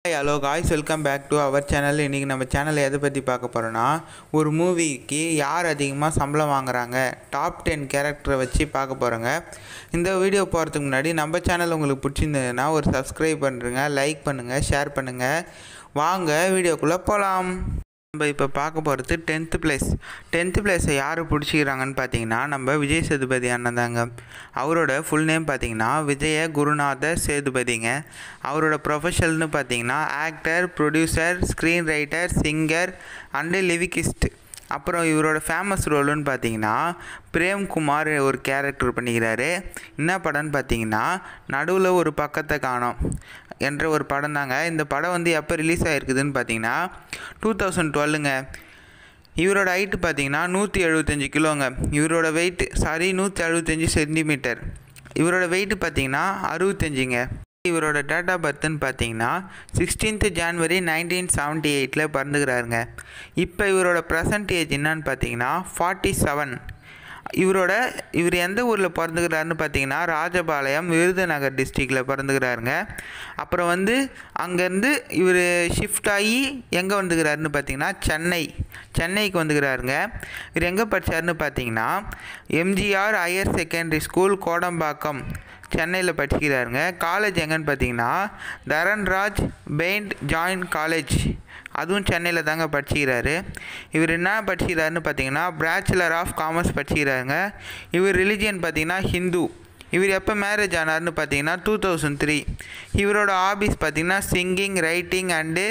hello guys welcome back to our channel இன்றைக்கி நம்ம சேனலில் எதை பற்றி பார்க்க போகிறோன்னா ஒரு மூவிக்கு யார் அதிகமாக சம்பளம் வாங்குறாங்க டாப் டென் கேரக்டரை வச்சு பார்க்க போகிறோங்க இந்த வீடியோ போகிறதுக்கு முன்னாடி நம்ம சேனல் உங்களுக்கு பிடிச்சிருந்ததுன்னா ஒரு சப்ஸ்கிரைப் பண்ணுறங்க லைக் பண்ணுங்கள் ஷேர் பண்ணுங்கள் வாங்க வீடியோக்குள்ளே போகலாம் நம்ம இப்போ பார்க்க போகிறது டென்த்து பிளேஸ் டென்த்து பிளேஸை யார் பிடிச்சிக்கிறாங்கன்னு பார்த்தீங்கன்னா நம்ம விஜய் சேதுபதி அண்ணன் தாங்க அவரோட ஃபுல் நேம் பார்த்தீங்கன்னா விஜய குருநாத சேதுபதிங்க அவரோட ப்ரொஃபஷனல்னு பார்த்தீங்கன்னா actor producer screen writer singer and lyricist அப்புறம் இவரோட ஃபேமஸ் ரோலுன்னு பார்த்தீங்கன்னா பிரேம்குமார் ஒரு கேரக்டர் பண்ணிக்கிறாரு என்ன படம்னு பார்த்தீங்கன்னா நடுவில் ஒரு பக்கத்தை காணோம் என்ற ஒரு படம் தாங்க இந்த படம் வந்து எப்போ ரிலீஸ் ஆகிருக்குதுன்னு பார்த்தீங்கன்னா டூ தௌசண்ட் டுவெல்லுங்க இவரோட ஹைட்டு பார்த்தீங்கன்னா நூற்றி எழுபத்தஞ்சி கிலோங்க இவரோட வெயிட் சாரி நூற்றி எழுபத்தஞ்சி சென்டிமீட்டர் இவரோட வெயிட்டு பார்த்தீங்கன்னா அறுபத்தஞ்சிங்க இவரோட டேட் ஆஃப் பர்த்னு பார்த்தீங்கன்னா சிக்ஸ்டீன்த்து ஜான்வரி நைன்டீன் செவன்ட்டி எயிட்டில் பிறந்துக்கிறாருங்க இப்போ இவரோட ப்ரெசன்ட் ஏஜ் என்னன்னு பார்த்தீங்கன்னா ஃபார்ட்டி செவன் இவரோட இவர் எந்த ஊரில் பிறந்துக்கிறாருன்னு பார்த்தீங்கன்னா ராஜபாளையம் விருதுநகர் டிஸ்ட்ரிக்டில் பிறந்துக்கிறாருங்க அப்புறம் வந்து அங்கேருந்து இவர் ஷிஃப்ட் ஆகி எங்கே வந்துக்கிறாருன்னு பார்த்தீங்கன்னா சென்னை சென்னைக்கு வந்துக்கிறாருங்க இவர் எங்கே படித்தாருன்னு பார்த்தீங்கன்னா MGR higher secondary school Kodambakkam சென்னையில் படிக்கிறாருங்க காலேஜ் எங்கன்னு பார்த்தீங்கன்னா தரன்ராஜ் பெயிண்ட் ஜாயின்ட் காலேஜ் அதுவும் சென்னையில் தாங்க படிச்சுக்கிறாரு இவர் என்ன படிச்சுக்கிறாருன்னு பார்த்தீங்கன்னா பேச்சுலர் ஆஃப் காமர்ஸ் படிச்சுக்கிறாருங்க இவர் ரிலிஜியன் பார்த்தீங்கன்னா ஹிந்து இவர் எப்போ மேரேஜ் ஆனார்னு பார்த்தீங்கன்னா டூ தௌசண்ட் த்ரீ இவரோட ஹாபிஸ் பார்த்தீங்கன்னா சிங்கிங் ரைட்டிங் அண்டு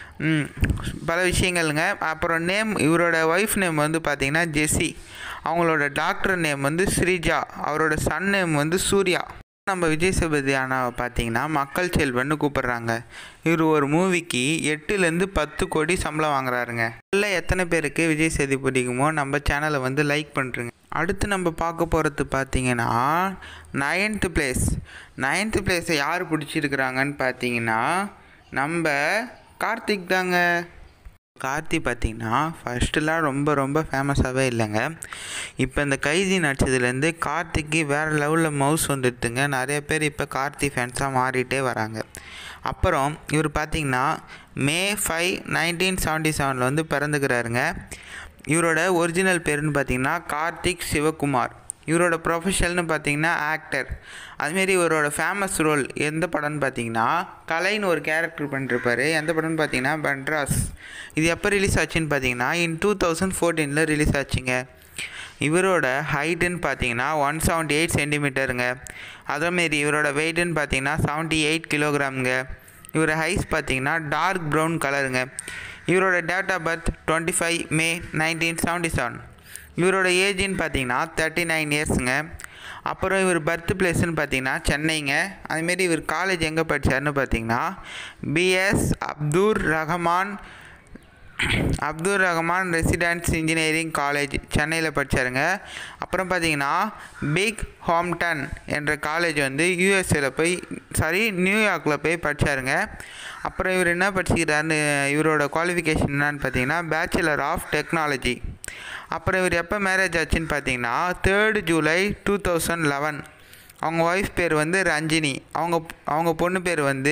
பல விஷயங்கள்ங்க அப்புறம் நேம் இவரோட ஒய்ஃப் நேம் வந்து பார்த்தீங்கன்னா ஜெஸ்ஸி அவங்களோட டாக்டர் நேம் வந்து ஸ்ரீஜா அவரோட சன் நேம் வந்து சூர்யா நம்ம விஜய் சேதுபதி அண்ணாவை பார்த்தீங்கன்னா மக்கள் செல்வன்னு கூப்பிடுறாங்க இவர் ஒரு மூவிக்கு எட்டுலேருந்து பத்து கோடி சம்பளம் வாங்குறாருங்க இல்லை எத்தனை பேருக்கு விஜய் சேது பிடிக்குமோ நம்ம சேனலை வந்து லைக் பண்ணுறேங்க அடுத்து நம்ம பார்க்க போகிறது பார்த்தீங்கன்னா நைன்த்து பிளேஸ் நைன்த்து பிளேஸை யார் பிடிச்சிருக்கிறாங்கன்னு பார்த்தீங்கன்னா நம்ம கார்த்திக் தாங்க கார்த்தி பார்த்திங்கன்னா ஃபஸ்ட்டுலாம் ரொம்ப ரொம்ப ஃபேமஸாகவே இல்லைங்க இப்போ இந்த கைதி நடிச்சதுலேருந்து கார்த்திக்கு வேறு லெவலில் மவுஸ் வந்துடுதுங்க நிறைய பேர் இப்போ கார்த்தி ஃபேன்ஸாக மாறிட்டே வராங்க அப்புறம் இவர் பார்த்திங்கன்னா மே ஃபைவ் நைன்டீன் செவன்ட்டி செவனில் வந்து பிறந்துக்கிறாருங்க இவரோட ஒரிஜினல் பேருன்னு பார்த்தீங்கன்னா கார்த்திக் சிவகுமார் இவரோட ப்ரொஃபஷனல்னு பார்த்தீங்கன்னா ஆக்டர் அதுமாரி இவரோட ஃபேமஸ் ரோல் எந்த படம்னு பார்த்தீங்கன்னா கலைன்னு ஒரு கேரக்டர் பண்ணிருப்பாரு எந்த படம்னு பார்த்தீங்கன்னா பண்ட்ராஸ் இது எப்போ ரிலீஸ் ஆச்சுன்னு பார்த்தீங்கன்னா இன் டூ தௌசண்ட் ஃபோர்டீனில் ரிலீஸ் ஆச்சுங்க இவரோட ஹைட்டுன்னு பார்த்தீங்கன்னா ஒன் செவன்ட்டி எயிட் சென்டிமீட்டருங்க அதேமாரி இவரோட வெயிட்டுன்னு பார்த்தீங்கன்னா செவன்ட்டி எயிட் கிலோகிராமுங்க இவரோட ஹைஸ் பார்த்தீங்கன்னா டார்க் ப்ரௌன் கலருங்க இவரோட date of birth twenty five May nineteen seventy seven இவரோட ஏஜின்னு பார்த்தீங்கன்னா தேர்ட்டி நைன் இயர்ஸுங்க அப்புறம் இவர் பர்த் பிளேஸ்னு பார்த்தீங்கன்னா சென்னைங்க அதுமாரி இவர் காலேஜ் எங்கே படித்தார்னு பார்த்தீங்கன்னா BS Abdur Rahman Abdul Rahman residence engineering college சென்னையில் படித்தாருங்க அப்புறம் பார்த்தீங்கன்னா பிக் ஹோம்டன் என்ற காலேஜ் வந்து யூஎஸ்ஏல போய் சாரி நியூயார்க்கில் போய் படித்தாருங்க அப்புறம் இவர் என்ன படிச்சுக்கிறாருன்னு இவரோட குவாலிஃபிகேஷன் என்னன்னு பார்த்தீங்கன்னா பேச்சுலர் ஆஃப் டெக்னாலஜி அப்புறம் இவர் எப்போ மேரேஜ் ஆச்சுன்னு பார்த்தீங்கன்னா third July two thousand eleven அவங்க ஒய்ஃப் பேர் வந்து ரஞ்சினி அவங்க அவங்க பொண்ணு பேர் வந்து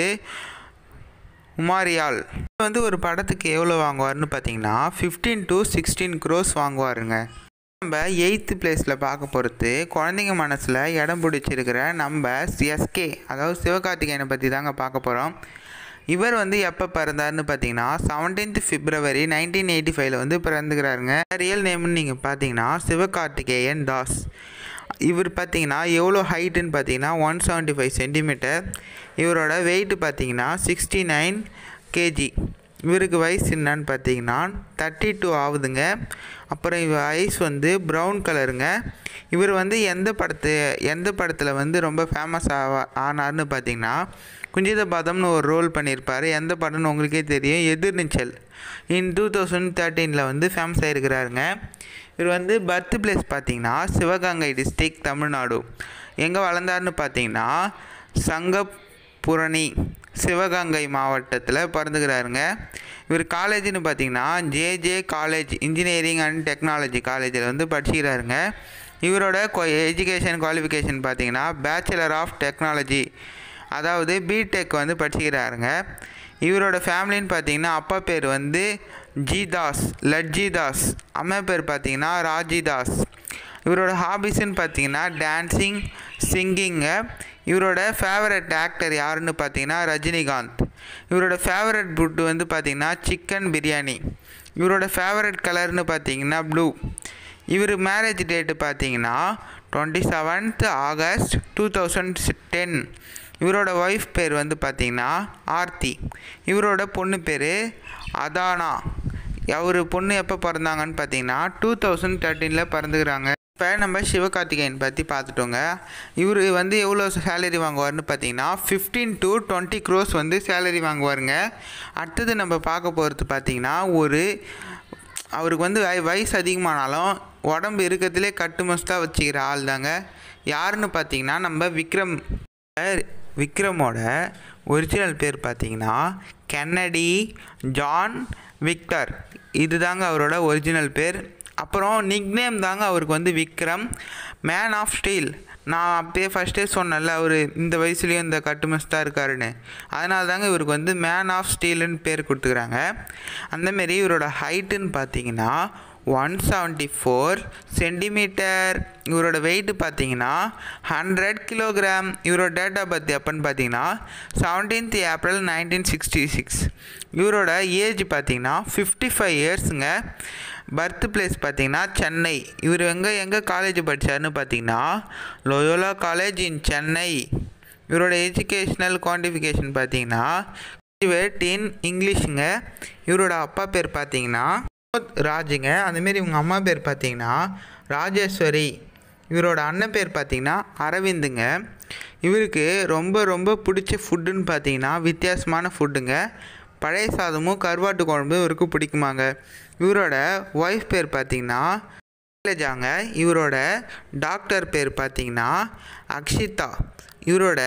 உமாரியால் வந்து ஒரு படத்துக்கு எவ்வளோ வாங்குவார்னு பார்த்தீங்கன்னா ஃபிஃப்டீன் டு சிக்ஸ்டீன் க்ரோஸ் வாங்குவாருங்க நம்ம எயித்து பிளேஸில் பார்க்க பொறுத்து குழந்தைங்க மனசில் இடம் பிடிச்சிருக்கிற நம்ம எஸ்கே அதாவது சிவகார்த்திகேயனை பற்றி தாங்க பார்க்க போகிறோம் இவர் வந்து எப்போ பிறந்தார்னு பார்த்தீங்கன்னா செவன்டீன்த் பிப்ரவரி நைன்டீன் எயிட்டி ஃபைவ்ல வந்து பிறந்துக்கிறாருங்க ரியல் நேம்னு நீங்கள் பார்த்தீங்கன்னா சிவகார்த்திகேயன் தாஸ் இவர் பார்த்தீங்கன்னா எவ்வளோ ஹைட்டுன்னு பார்த்தீங்கன்னா ஒன் செவன்ட்டி ஃபைவ் சென்டிமீட்டர் இவரோட வெயிட்டு பார்த்தீங்கன்னா சிக்ஸ்டி நைன் கேஜி இவருக்கு வயசு என்னன்னு பார்த்தீங்கன்னா தேர்ட்டி டூ ஆகுதுங்க அப்புறம் இவர் ஐஸ் வந்து ப்ரௌன் கலருங்க இவர் வந்து எந்த படத்து எந்த படத்தில் வந்து ரொம்ப ஃபேமஸ் ஆவா ஆனார்னு பார்த்தீங்கன்னா குஞ்சித பாதம்னு ஒரு ரோல் பண்ணியிருப்பார் எந்த படம்னு உங்களுக்கே தெரியும் எதிர்நீச்சல் இன் டூ தௌசண்ட் தேர்ட்டீனில் வந்து ஃபேமஸ் ஆகிருக்கிறாருங்க இவர் வந்து பர்த் பிளேஸ் பார்த்தீங்கன்னா சிவகங்கை டிஸ்ட்ரிக் தமிழ்நாடு எங்கே வளர்ந்தார்னு பார்த்தீங்கன்னா சங்கப்புரணி சிவகங்கை மாவட்டத்தில் பிறந்துக்கிறாருங்க இவர் காலேஜ்னு பார்த்தீங்கன்னா JJ college engineering and technology காலேஜில் வந்து படிச்சுக்கிறாருங்க இவரோட எஜுகேஷன் குவாலிஃபிகேஷன் பார்த்தீங்கன்னா பேச்சுலர் ஆஃப் டெக்னாலஜி அதாவது பிடெக் வந்து படிச்சுக்கிறாருங்க இவரோட ஃபேமிலின்னு பார்த்தீங்கன்னா அப்பா பேர் வந்து ஜிதாஸ் லட்ஜிதாஸ் அம்மா பேர் பார்த்தீங்கன்னா ராஜிதாஸ் இவரோட ஹாபிஸ்ன்னு பார்த்தீங்கன்னா டான்ஸிங் சிங்கிங்கு இவரோட ஃபேவரட் ஆக்டர் யாருன்னு பார்த்தீங்கன்னா ரஜினிகாந்த் இவரோட ஃபேவரட் ஃபுட்டு வந்து பார்த்தீங்கன்னா சிக்கன் பிரியாணி இவரோட ஃபேவரட் கலர்னு பார்த்தீங்கன்னா ப்ளூ இவர் மேரேஜ் டேட்டு பார்த்தீங்கன்னா twenty seventh August two thousand ten இவரோட ஒய்ஃப் பேர் வந்து பார்த்தீங்கன்னா ஆர்த்தி இவரோட பொண்ணு பேர் அதானா அவர் பொண்ணு எப்போ பிறந்தாங்கன்னு பார்த்தீங்கன்னா டூ தௌசண்ட் தேர்ட்டீனில் பிறந்துக்கிறாங்க இப்போ நம்ம சிவகார்த்திகேயன் பற்றி பார்த்துட்டோங்க இவர் வந்து எவ்வளோ சேலரி வாங்குவார்னு பார்த்தீங்கன்னா ஃபிஃப்டீன் டு டுவெண்ட்டி க்ரோஸ் வந்து சேலரி வாங்குவாருங்க அடுத்தது நம்ம பார்க்க போகிறது பார்த்தீங்கன்னா ஒரு அவருக்கு வந்து வய வயசு அதிகமானாலும் உடம்பு இருக்கிறதுலே கட்டுமஸ்தாக வச்சுக்கிற ஆள் தாங்க யாருன்னு பார்த்தீங்கன்னா நம்ம விக்ரம் விக்ரமோட ஒரிஜினல் பேர் பார்த்தீங்கன்னா கென்னடி ஜான் விக்டர் இது தாங்க அவரோட ஒரிஜினல் பேர் அப்புறம் நிக்நேம் தாங்க அவருக்கு வந்து விக்ரம் மேன் ஆஃப் ஸ்டீல் நான் அப்பயே ஃபஸ்ட்டே சொன்னேன்ல அவர் இந்த வயசுலேயும் இந்த கட்டுமஸ்தாக இருக்காருன்னு அதனால தாங்க இவருக்கு வந்து மேன் ஆஃப் ஸ்டீலுன்னு பேர் கொடுத்துக்கிறாங்க அந்தமாரி இவரோட ஹைட்டுன்னு பார்த்தீங்கன்னா ஒன் செவன்ட்டி ஃபோர் சென்டிமீட்டர் இவரோட வெயிட்டு பார்த்தீங்கன்னா ஹண்ட்ரட் கிலோகிராம் இவரோட டேட் ஆஃப் பர்த் எப்போன்னு பார்த்தீங்கன்னா seventeenth April nineteen sixty six இவரோட ஏஜ் பார்த்தீங்கன்னா ஃபிஃப்டி ஃபைவ் இயர்ஸுங்க பர்த் பிளேஸ் பார்த்தீங்கன்னா சென்னை இவர் எங்கே எங்கே காலேஜ் படித்தாருன்னு பார்த்தீங்கன்னா லோயோலா காலேஜ் இன் சென்னை இவரோட எஜுகேஷ்னல் குவான்டிஃபிகேஷன் பார்த்தீங்கன்னா கிராஜுவேட் இன் இங்கிலீஷுங்க இவரோட அப்பா பேர் பார்த்தீங்கன்னா ராஜுங்க அந்தமாரி இவங்க அம்மா பேர் பார்த்தீங்கன்னா ராஜேஸ்வரி இவரோட அண்ணன் பேர் பார்த்தீங்கன்னா அரவிந்துங்க இவருக்கு ரொம்ப ரொம்ப பிடிச்ச ஃபுட்டுன்னு பார்த்தீங்கன்னா வித்தியாசமான ஃபுட்டுங்க பழைய சாதமும் கருவாட்டு குழம்பும் இவருக்கு பிடிக்குமாங்க இவரோட ஒய்ஃப் பேர் பார்த்தீங்கன்னா ஜாங்க இவரோட டாக்டர் பேர் பார்த்தீங்கன்னா அக்ஷிதா இவரோட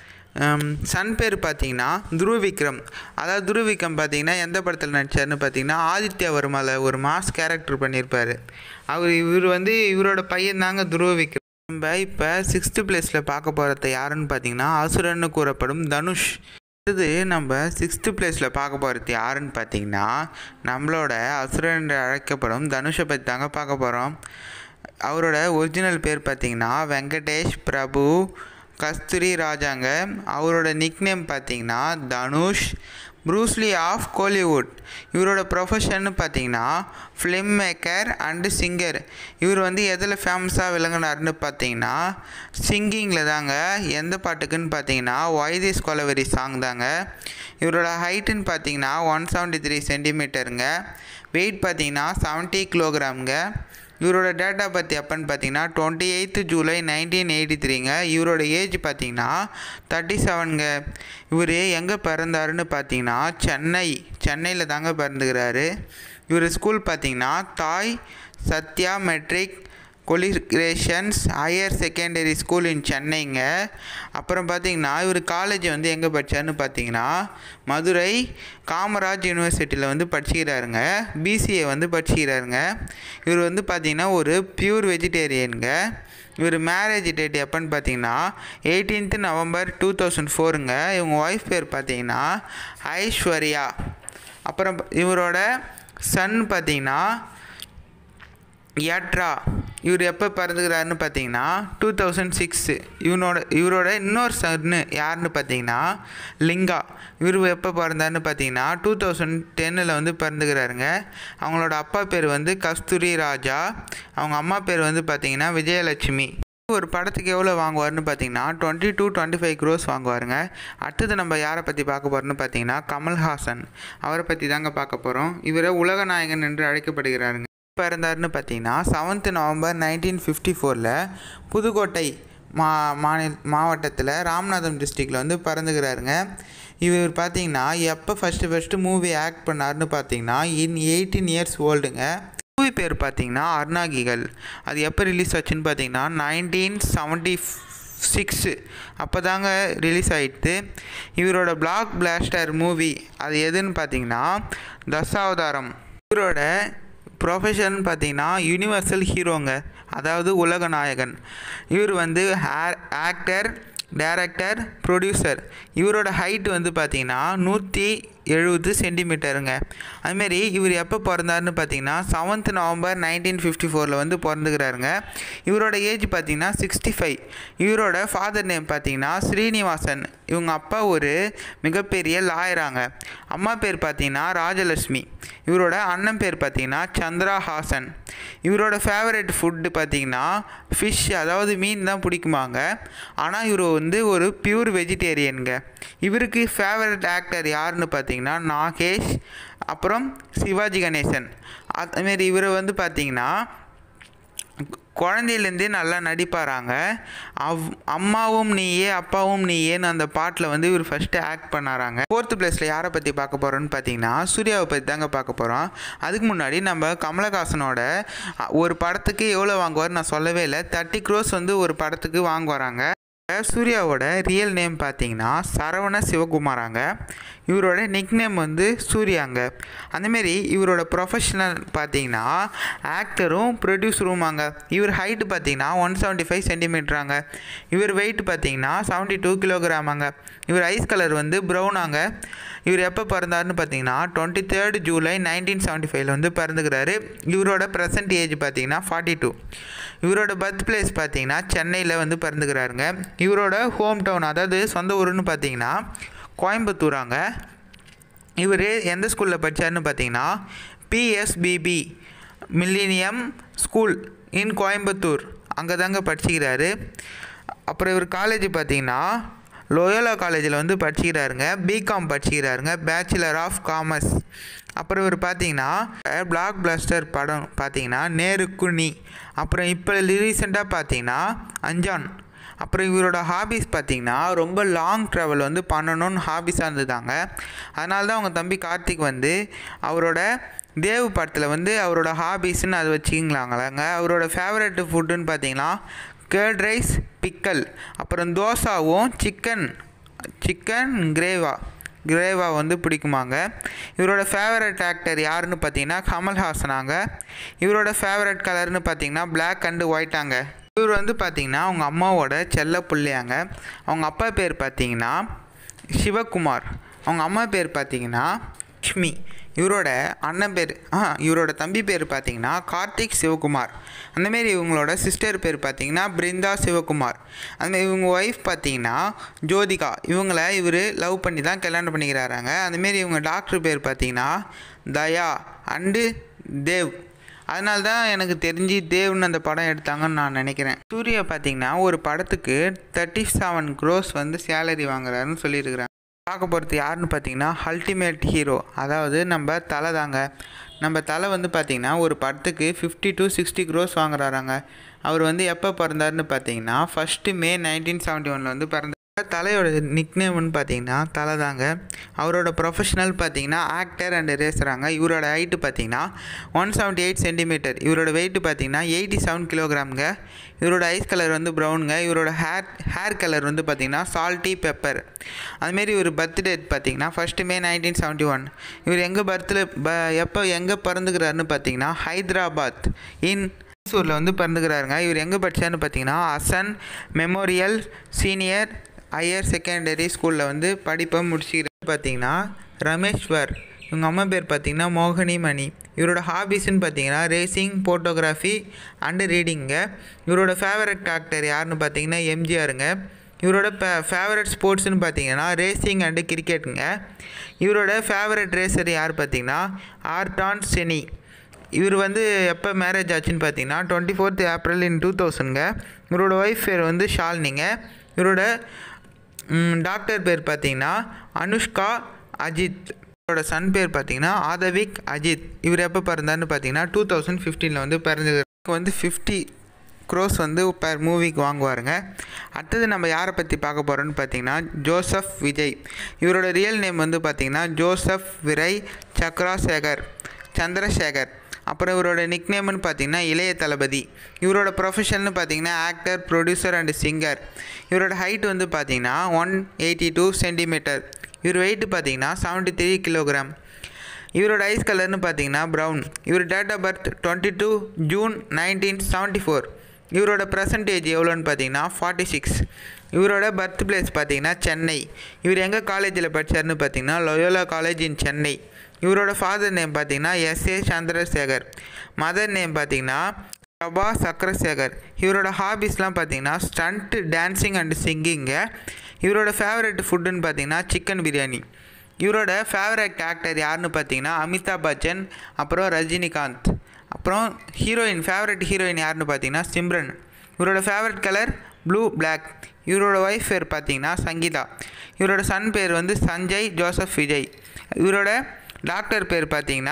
சன் பேர் பார்த்தீங்கன்னா துருவிக்ரம் அதாவது துருவிக்ரம் பார்த்தீங்கன்னா எந்த படத்தில் நடிச்சார்னு பார்த்தீங்கன்னா ஆதித்யா வர்மாவில் ஒரு மாஸ் கேரக்டர் பண்ணியிருப்பார் அவர் இவர் வந்து இவரோட பையன் தாங்க துருவிக்ரம் நம்ம இப்போ சிக்ஸ்த்து பிளேஸில் பார்க்க போகிறது யாருன்னு பார்த்தீங்கன்னா அசுரன்னு கூறப்படும் தனுஷ் அடுத்தது நம்ம சிக்ஸ்த்து பிளேஸில் பார்க்க போகிறது யாருன்னு பார்த்தீங்கன்னா நம்மளோட அசுரன் என்று அழைக்கப்படும் தனுஷை பற்றி தாங்க பார்க்க போகிறோம் அவரோட ஒரிஜினல் பேர் பார்த்தீங்கன்னா வெங்கடேஷ் பிரபு கஸ்தூரி ராஜாங்க அவரோட நிக்நேம் பார்த்தீங்கன்னா தனுஷ் ப்ரூஸ்லி ஆஃப் கோலிவுட் இவரோட ப்ரொஃபஷன்னு பார்த்தீங்கன்னா ஃபிலிம் மேக்கர் அண்டு சிங்கர் இவர் வந்து எதில் ஃபேமஸாக விளங்கினார்னு பார்த்தீங்கன்னா சிங்கிங்கில் தாங்க எந்த பாட்டுக்குன்னு பார்த்தீங்கன்னா வைதிஸ் கொலவெரி சாங் தாங்க இவரோட ஹைட்டுன்னு பார்த்தீங்கன்னா ஒன் செவன்ட்டி த்ரீ சென்டிமீட்டருங்க வெயிட் பார்த்தீங்கன்னா செவன்ட்டி கிலோகிராம்ங்க இவரோட டேட்டா பற்றி எப்போன்னு பார்த்தீங்கன்னா twenty eighth July nineteen eighty த்ரீங்க இவரோட ஏஜ் பார்த்தீங்கன்னா தேர்ட்டி செவனுங்க இவர் எங்கே பிறந்தாருன்னு பார்த்தீங்கன்னா சென்னை சென்னையில் தாங்க பிறந்துக்கிறாரு இவர் ஸ்கூல் பார்த்தீங்கன்னா தாய் சத்யா மெட்ரிக் கொலிகிரேஷன்ஸ் ஹையர் செகண்டரி ஸ்கூல் இன் சென்னைங்க அப்புறம் பார்த்தீங்கன்னா இவர் காலேஜ் வந்து எங்கே படித்தார்னு பார்த்தீங்கன்னா மதுரை காமராஜ் யூனிவர்சிட்டியில் வந்து படிச்சுக்கிறாருங்க பிசிஏ வந்து படிச்சுக்கிறாருங்க இவர் வந்து பார்த்திங்கன்னா ஒரு பியூர் வெஜிடேரியனுங்க இவர் மேரேஜ் டேட் எப்போன்னு பார்த்தீங்கன்னா எயிட்டீன்த்து நவம்பர் டூ தௌசண்ட் ஃபோருங்க இவங்க ஒய்ஃப் பேர் பார்த்தீங்கன்னா ஐஸ்வர்யா அப்புறம் இவரோட சன் பார்த்தீங்கன்னா யாட்ரா இவர் எப்போ பிறந்துக்கிறாருன்னு பார்த்தீங்கன்னா டூ தௌசண்ட் சிக்ஸு இவனோட இவரோட இன்னொரு சன்னு யாருன்னு பார்த்தீங்கன்னா லிங்கா இவர் எப்போ பிறந்தாருன்னு பார்த்தீங்கன்னா டூ தௌசண்ட் டென்னில் வந்து பிறந்துக்கிறாருங்க அவங்களோட அப்பா பேர் வந்து கஸ்தூரி ராஜா அவங்க அம்மா பேர் வந்து பார்த்தீங்கன்னா விஜயலட்சுமி ஒரு படத்துக்கு எவ்வளோ வாங்குவார்னு பார்த்தீங்கன்னா twenty two twenty five crores வாங்குவாருங்க அடுத்தது நம்ம யாரை பற்றி பார்க்க போகிறோம்னு பார்த்தீங்கன்னா கமல்ஹாசன் அவரை பற்றி தாங்க பார்க்க போகிறோம் இவரை உலக நாயகன் என்று அழைக்கப்படுகிறாருங்க பிறந்தாருன்னு பார்த்தீங்கன்னா செவன்த் நவம்பர் நைன்டீன் ஃபிஃப்டி ஃபோரில் புதுக்கோட்டை மா மாநில மாவட்டத்தில் ராமநாதம் டிஸ்ட்ரிக்டில் வந்து பிறந்துக்கிறாருங்க இவர் பார்த்தீங்கன்னா எப்போ ஃபஸ்ட்டு ஃபஸ்ட்டு மூவி ஆக்ட் பண்ணாருன்னு பார்த்தீங்கன்னா இன் எயிட்டீன் இயர்ஸ் ஓல்டுங்க மூவி பேர் பார்த்தீங்கன்னா அருணாகிகள் அது எப்போ ரிலீஸ் ஆச்சுன்னு பார்த்தீங்கன்னா நைன்டீன் செவன்ட்டி சிக்ஸு அப்போ தாங்க ரிலீஸ் ஆகிடுது இவரோட பிளாக் பிளாஸ்டர் மூவி அது எதுன்னு பார்த்தீங்கன்னா தசாவதாரம் இவரோட ப்ரொஃபஷன் பார்த்தீங்கன்னா யூனிவர்சல் ஹீரோங்க அதாவது உலக நாயகன் இவர் வந்து ஆக்டர் டைரக்டர் ப்ரொடியூசர் இவரோட ஹைட் வந்து பார்த்தீங்கன்னா நூற்றி எழுபது சென்டிமீட்டருங்க அதுமாரி இவர் எப்போ பிறந்தாருன்னு பார்த்தீங்கன்னா செவன்த் நவம்பர் நைன்டீன் ஃபிஃப்டி ஃபோரில் வந்து பிறந்துக்கிறாருங்க இவரோட ஏஜ் பார்த்தீங்கன்னா சிக்ஸ்டி ஃபைவ் இவரோட ஃபாதர் நேம் பார்த்தீங்கன்னா ஸ்ரீனிவாசன் இவங்க அப்பா ஒரு மிகப்பெரிய லாயராங்க அம்மா பேர் பார்த்தீங்கன்னா ராஜலட்சுமி இவரோட அண்ணன் பேர் பார்த்தீங்கன்னா சந்திரா ஹாசன் இவரோட ஃபேவரட் ஃபுட்டு பார்த்தீங்கன்னா ஃபிஷ் அதாவது மீன் தான் பிடிக்குமாங்க ஆனால் இவர் வந்து ஒரு பியூர் வெஜிடேரியனுங்க இவருக்கு ஃபேவரட் ஆக்டர் யாருன்னு பார்த்தீங்கன்னா நாகேஷ் அப்புறம் சிவாஜி கணேசன் அதுமாரி இவர் வந்து பார்த்தீங்கன்னா குழந்தையிலேருந்தே நல்லா நடிப்பாராங்க அவ் அம்மாவும் நீயே அப்பாவும் நீயேன்னு அந்த பாட்டில் வந்து இவர் ஃபஸ்ட்டு ஆக்ட் பண்ணாராங்க ஃபோர்த்து பிளேஸில் யாரை பற்றி பார்க்க போகிறோன்னு பார்த்தீங்கன்னா சூர்யாவை பற்றி தாங்க பார்க்க போகிறோம் அதுக்கு முன்னாடி நம்ம கமலஹாசனோட அ, ஒரு படத்துக்கு எவ்வளோ வாங்குவார் நான் சொல்லவே இல்லை தேர்ட்டி க்ரோஸ் வந்து ஒரு படத்துக்கு வாங்குவாராங்க சூர்யாவோட ரியல் நேம் பார்த்தீங்கன்னா சரவண சிவகுமாராங்க இவரோட நிக் நேம் வந்து சூர்யாங்க அந்தமாரி இவரோட ப்ரொஃபஷனல் பார்த்தீங்கன்னா ஆக்டரும் ப்ரொடியூசருமாங்க இவர் ஹைட்டு பார்த்தீங்கன்னா ஒன் செவன்ட்டி ஃபைவ் சென்டிமீட்டராங்க இவர் வெயிட் பார்த்தீங்கன்னா செவன்ட்டி டூ கிலோகிராமாங்க இவர் ஐஸ் கலர் வந்து ப்ரௌனாங்க இவர் எப்போ பிறந்தாருன்னு பார்த்தீங்கன்னா twenty third July nineteen seventy ஃபைவ்ல வந்து பிறந்துக்கிறாரு இவரோட ப்ரெசன்ட் ஏஜ் பார்த்தீங்கன்னா ஃபார்ட்டி டூ இவரோட பர்த் பிளேஸ் பார்த்தீங்கன்னா சென்னையில் வந்து பிறந்துக்கிறாருங்க இவரோட ஹோம் டவுன் அதாவது சொந்த ஊருன்னு பார்த்தீங்கன்னா கோயம்புத்தூராங்க இவர் எந்த ஸ்கூலில் படித்தாருன்னு பார்த்தீங்கன்னா PSBB millennium school in Coimbatore அங்கே தாங்க படிச்சுக்கிறாரு அப்புறம் இவர் காலேஜ் பார்த்தீங்கன்னா லோயோலா காலேஜில் வந்து படிச்சுக்கிறாருங்க பிகாம் படிச்சுக்கிறாருங்க பேச்சுலர் ஆஃப் காமர்ஸ் அப்புறம் இவர் பார்த்தீங்கன்னா பிளாக் பிளாஸ்டர் படம் பார்த்தீங்கன்னா நேருக்கு நீ அப்புறம் இப்போ ரீசெண்டாக பார்த்தீங்கன்னா அஞ்சான் அப்புறம் இவரோட ஹாபிஸ் பார்த்தீங்கன்னா ரொம்ப லாங் ட்ராவல் வந்து பண்ணணும்னு ஹாபிஸாக இருந்ததாங்க அதனால தான் அவங்க தம்பி கார்த்திக் வந்து அவரோட தேவ் படத்தில் வந்து அவரோட ஹாபிஸ்ன்னு அதை வச்சுக்கிங்களாங்களாங்க அவரோட ஃபேவரட் ஃபுட்டுன்னு பார்த்தீங்கன்னா கேர்ட் ரைஸ் பிக்கல் அப்புறம் தோசாவும் சிக்கன் சிக்கன் கிரேவா கிரேவா வந்து பிடிக்குமாங்க இவரோட ஃபேவரட் ஆக்டர் யாருன்னு பார்த்தீங்கன்னா கமல்ஹாசனாங்க இவரோட ஃபேவரட் கலர்னு பார்த்தீங்கன்னா Black அண்டு ஒயிட்டாங்க இவர் வந்து பார்த்தீங்கன்னா அவங்க அம்மாவோட செல்ல பிள்ளையாங்க அவங்க அப்பா பேர் பார்த்தீங்கன்னா சிவகுமார் அவங்க அம்மா பேர் பார்த்தீங்கன்னா லக்ஷ்மி இவரோட அண்ணன் பேர் ஆ இவரோட தம்பி பேர் பார்த்தீங்கன்னா கார்த்திக் சிவகுமார் அந்தமாரி இவங்களோட சிஸ்டர் பேர் பார்த்தீங்கன்னா பிருந்தா சிவகுமார் அந்தமாரி இவங்க ஒய்ஃப் பார்த்தீங்கன்னா ஜோதிகா இவங்கள இவர் லவ் பண்ணி தான் கல்யாணம் பண்ணிக்கிறாராங்க அந்தமாரி இவங்க டாக்டர் பேர் பார்த்தீங்கன்னா தயா அண்டு தேவ் அதனால தான் எனக்கு தெரிஞ்சு தேவ்னு அந்த படம் எடுத்தாங்கன்னு நான் நினைக்கிறேன் சூர்யா பார்த்தீங்கன்னா ஒரு படத்துக்கு தேர்ட்டி செவன் க்ரோஸ் வந்து சேலரி வாங்குறாருன்னு சொல்லியிருக்கிறாங்க பார்க்க போகிறது யாருன்னு பார்த்தீங்கன்னா அல்டிமேட் ஹீரோ அதாவது நம்ம தலை தாங்க நம்ம தலை வந்து பார்த்திங்கன்னா ஒரு படத்துக்கு ஃபிஃப்டி டு சிக்ஸ்டி க்ரோஸ் வாங்குறாராங்க அவர் வந்து எப்போ பிறந்தாருன்னு பார்த்தீங்கன்னா ஃபஸ்ட்டு மே நைன்டீன் செவன்ட்டி ஒனில் வந்து பிறந்த தலையோட நிக்னேம்னு பார்த்தீங்கன்னா தலை தாங்க அவரோட ப்ரொஃபஷனல் பார்த்தீங்கன்னா ஆக்டர் அண்ட் ரேசராங்க இவரோட ஹைட்டு பார்த்தீங்கன்னா ஒன் செவன்ட்டி எயிட் சென்டிமீட்டர் இவரோட வெயிட் பார்த்தீங்கன்னா எயிட்டி செவன் கிலோகிராம்ங்க இவரோட ஐஸ் கலர் வந்து ப்ரௌனுங்க இவரோட ஹேர் ஹேர் கலர் வந்து பார்த்தீங்கன்னா சால்ட்டி பெப்பர் அதுமாரி இவர் பர்த் டேட் பார்த்தீங்கன்னா first May nineteen seventy one இவர் எங்கே பர்த்தில் ப எப்போ எங்கே பிறந்துக்கிறாருன்னு பார்த்தீங்கன்னா ஹைதராபாத் இன் மைசூரில் வந்து பிறந்துக்கிறாருங்க இவர் எங்கே படித்தாருன்னு பார்த்தீங்கன்னா Asan memorial senior higher secondary ஸ்கூலில் வந்து படிப்பை முடிச்சுக்கிறாரு பார்த்தீங்கன்னா ரமேஷ்வர் இவங்க அம்மா பேர் பார்த்தீங்கன்னா மோகினி மணி இவரோட ஹாபிஸ்ன்னு பார்த்தீங்கன்னா ரேசிங் ஃபோட்டோகிராஃபி அண்டு ரீடிங்க இவரோட ஃபேவரட் ஆக்டர் யாருன்னு பார்த்தீங்கன்னா எம்ஜிஆருங்க இவரோட ஃபே ஃபேவரட் ஸ்போர்ட்ஸ்னு பார்த்தீங்கன்னா ரேசிங் அண்டு கிரிக்கெட்டுங்க இவரோட ஃபேவரட் ரேசர் யார் பார்த்தீங்கன்னா ஆர்டான் செனி இவர் வந்து எப்போ மேரேஜ் ஆச்சுன்னு பார்த்தீங்கன்னா twenty fourth April in two தௌசண்ட்ங்க இவரோட ஒய்ஃப் பேர் வந்து ஷாலினிங்க இவரோட ம், டாக்டர் பேர் பார்த்தீங்கன்னா அனுஷ்கா அஜித் இவரோட சன் பேர் பார்த்தீங்கன்னா ஆதவிக் அஜித் இவர் எப்போ பிறந்தாருன்னு பார்த்தீங்கன்னா டூ தௌசண்ட் ஃபிஃப்டீனில் வந்து பிறந்தது வந்து ஃபிஃப்டி க்ரோஸ் வந்து பெர் மூவிக்கு வாங்குவாருங்க அடுத்தது நம்ம யாரை பற்றி பார்க்க போகிறோம்னு பார்த்தீங்கன்னா ஜோசப் விஜய் இவரோட ரியல் நேம் வந்து பார்த்தீங்கன்னா ஜோசப் விரை சக்ராசேகர் சந்திரசேகர் அப்புறம் இவரோட நிக்நேம்னு பார்த்தீங்கன்னா இளைய தளபதி இவரோட ப்ரொஃபஷன்னு பார்த்தீங்கன்னா ஆக்டர் ப்ரொடியூசர் அண்ட் சிங்கர் இவரோட ஹைட் வந்து பார்த்தீங்கன்னா ஒன் எயிட்டி டூ சென்டிமீட்டர் இவர் வெயிட் பார்த்தீங்கன்னா செவன்ட்டி த்ரீ கிலோகிராம் இவரோட ஐஸ் கலர்னு பார்த்தீங்கன்னா ப்ரௌன் இவர் date of birth twenty two June nineteen seventy four இவரோட பர்சன்டேஜ் எவ்வளோன்னு பார்த்தீங்கன்னா ஃபார்ட்டி சிக்ஸ் இவரோட பர்த் பிளேஸ் பார்த்தீங்கன்னா சென்னை இவர் எங்கே காலேஜில் படித்தார்னு பார்த்தீங்கன்னா லொயோலா காலேஜ் இன் சென்னை இவரோட ஃபாதர் நேம் பார்த்தீங்கன்னா S A Chandrasekhar mother name பார்த்தீங்கன்னா பிரபா சக்கரசேகர் இவரோட ஹாபிஸ்லாம் பார்த்தீங்கன்னா ஸ்டண்ட் டான்ஸிங் அண்ட் சிங்கிங்கு இவரோட ஃபேவரட் ஃபுட்டுன்னு பார்த்தீங்கன்னா சிக்கன் பிரியாணி இவரோட ஃபேவரட் ஆக்டர் யாருன்னு பார்த்தீங்கன்னா அமிதாப் பச்சன் அப்புறம் ரஜினிகாந்த் அப்புறம் ஹீரோயின் ஃபேவரட் ஹீரோயின் யாருன்னு பார்த்தீங்கன்னா சிம்ரன் இவரோட ஃபேவரட் கலர் ப்ளூ பிளாக் இவரோட ஒய்ஃப் பேர் பார்த்தீங்கன்னா சங்கீதா இவரோட சன் பேர் வந்து சஞ்சய் ஜோசப் விஜய் இவரோட டாக்டர் பேர் பார்த்தீங்கன்னா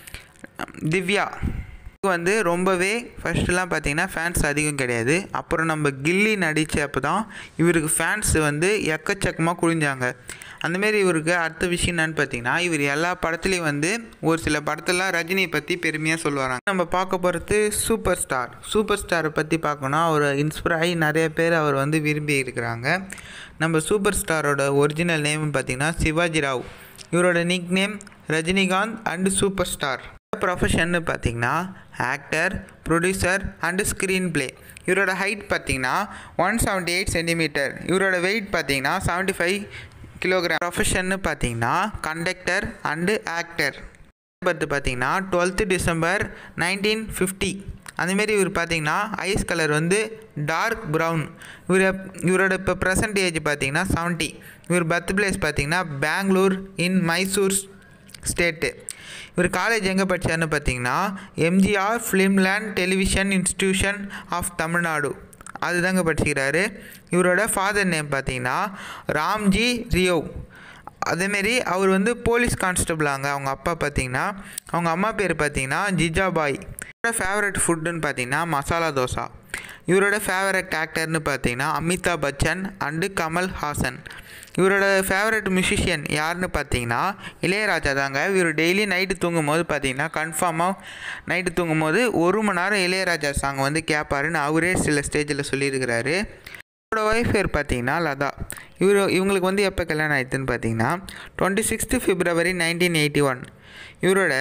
திவ்யா இவருக்கு வந்து ரொம்பவே ஃபஸ்ட்டுலாம் பார்த்தீங்கன்னா ஃபேன்ஸ் அதிகம் கிடையாது அப்புறம் நம்ம கில்லி நடித்தப்போ தான் இவருக்கு ஃபேன்ஸ் வந்து எக்கச்சக்கமாக குளிஞ்சாங்க அந்தமாரி இவருக்கு அடுத்த விஷயம் என்னன்னு பார்த்தீங்கன்னா இவர் எல்லா படத்துலையும் வந்து ஒரு சில படத்துலலாம் ரஜினியை பற்றி பெருமையாக சொல்லுவாங்க நம்ம பார்க்க போகிறது சூப்பர் ஸ்டார் சூப்பர் ஸ்டாரை பற்றி பார்க்கணும் அவர் இன்ஸ்பயர் ஆகி நிறைய பேர் அவர் வந்து விரும்பி இருக்கிறாங்க நம்ம சூப்பர் ஸ்டாரோட ஒரிஜினல் நேம் பார்த்தீங்கன்னா சிவாஜி ராவ் இவரோட nick name Rajinikanth and super star ப்ரொஃபஷன்னு பார்த்தீங்கன்னா actor producer and screen play இவரோட ஹைட் பார்த்தீங்கன்னா ஒன் செவன்ட்டி எயிட் சென்டிமீட்டர் இவரோட வெயிட் பார்த்தீங்கன்னா செவன்ட்டி ஃபைவ் கிலோகிராம் ப்ரொஃபஷன்னு பார்த்தீங்கன்னா கண்டக்டர் அண்டு ஆக்டர் பர்த் பார்த்தீங்கன்னா டுவெல்த்து டிசம்பர் நைன்டீன் ஃபிஃப்டி அந்தமாரி இவர் பார்த்தீங்கன்னா ஐஸ் கலர் வந்து டார்க் ப்ரௌன் இவர் இவரோட இப்போ ப்ரெசன்ட் ஏஜ் பார்த்தீங்கன்னா செவன்ட்டி இவர் பர்த் பிளேஸ் பார்த்தீங்கன்னா பெங்களூர் இன் மைசூர் ஸ்டேட்டு இவர் காலேஜ் எங்கே படித்தார்னு பார்த்தீங்கன்னா MGR ஃபிலிம்லேண்ட் television institution of Tamil Nadu அதுதாங்க படிச்சுக்கிறாரு இவரோட ஃபாதர் நேம் பார்த்தீங்கன்னா ராம்ஜி ரியோ அதேமாரி அவர் வந்து போலீஸ் கான்ஸ்டபிளாங்க அவங்க அப்பா பார்த்தீங்கன்னா அவங்க அம்மா பேர் பார்த்தீங்கன்னா ஜிஜாபாய் இவரோட ஃபேவரட் ஃபுட்டுன்னு பார்த்தீங்கன்னா மசாலா தோசா இவரோட ஃபேவரட் ஆக்டர்னு பார்த்தீங்கன்னா அமிதாப் பச்சன் அண்டு கமல் ஹாசன் இவரோட ஃபேவரட் மியூசிஷியன் யாருன்னு பார்த்தீங்கன்னா இளையராஜா தாங்க இவர் டெய்லி நைட்டு தூங்கும் போது பார்த்தீங்கன்னா கன்ஃபார்மாக நைட்டு தூங்கும் போது ஒரு மணி நேரம் இளையராஜா சாங் வந்து கேட்பாருன்னு அவரே சில ஸ்டேஜில் சொல்லியிருக்கிறாரு இவரோட ஒய்ஃப் பேர் பார்த்தீங்கன்னா லதா இவர் இவங்களுக்கு வந்து எப்போ கல்யாணம் ஆயிடுதுன்னு பார்த்தீங்கன்னா twenty sixth February nineteen eighty one இவரோட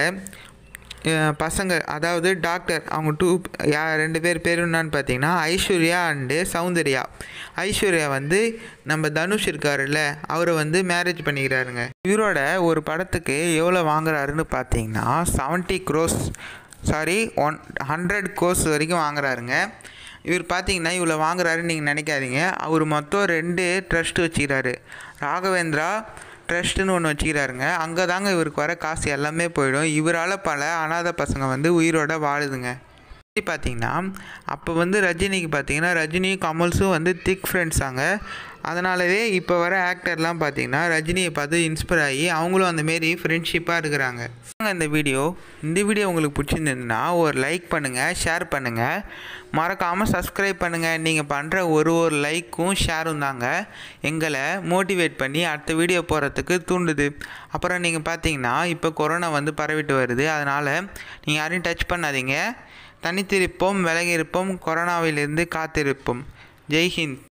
அஹ், பசங்க அதாவது டாக்டர் அவங்க டூ யா ரெண்டு பேர் பேர் என்னன்னு பார்த்தீங்கன்னா ஐஸ்வர்யா அண்டு சௌந்தர்யா ஐஸ்வர்யா வந்து நம்ம தனுஷ் இருக்காருல்ல அவரை வந்து மேரேஜ் பண்ணிக்கிறாருங்க இவரோட ஒரு படத்துக்கு எவ்வளோ வாங்குறாருன்னு பார்த்தீங்கன்னா seventy crores sorry one hundred crores வரைக்கும் வாங்குறாருங்க இவர் பார்த்தீங்கன்னா இவ்வளோ வாங்குறாருன்னு நீங்கள் நினைக்காதீங்க அவர் மொத்தம் ரெண்டு ட்ரஸ்ட் வச்சுக்கிறாரு ராகவேந்திரா ட்ரஸ்ட்டுன்னு ஒன்று வச்சுக்கிறாருங்க அங்கே தாங்க இவருக்கு வர காசு எல்லாமே போயிடும் இவரால் பல அனாதை பசங்க வந்து உயிரோட வாழுதுங்க எப்படி பார்த்தீங்கன்னா அப்போ வந்து ரஜினிக்கு பார்த்தீங்கன்னா ரஜினியும் கமல்ஸும் வந்து திக் ஃப்ரெண்ட்ஸாங்க அதனாலவே இப்போ வர ஆக்டர்லாம் பார்த்தீங்கன்னா ரஜினியை பார்த்து இன்ஸ்பயர் ஆகி அவங்களும் அந்தமாரி ஃப்ரெண்ட்ஷிப்பாக இருக்கிறாங்க வாங்க இந்த வீடியோ இந்த வீடியோ உங்களுக்கு பிடிச்சிருந்ததுன்னா ஒரு லைக் பண்ணுங்கள் ஷேர் பண்ணுங்கள் மறக்காமல் சப்ஸ்கிரைப் பண்ணுங்கள் நீங்கள் பண்ணுற ஒரு ஒரு லைக்கும் ஷேரும் தாங்க எங்களை மோட்டிவேட் பண்ணி அடுத்த வீடியோ போகிறதுக்கு தூண்டுது அப்புறம் நீங்கள் பார்த்தீங்கன்னா இப்போ கொரோனா வந்து பரவிட்டு வருது அதனால் நீங்கள் யாரையும் டச் பண்ணாதீங்க தனித்திருப்போம் விலகியிருப்போம் கொரோனாவிலிருந்து காத்திருப்போம் ஜெய்ஹிந்த்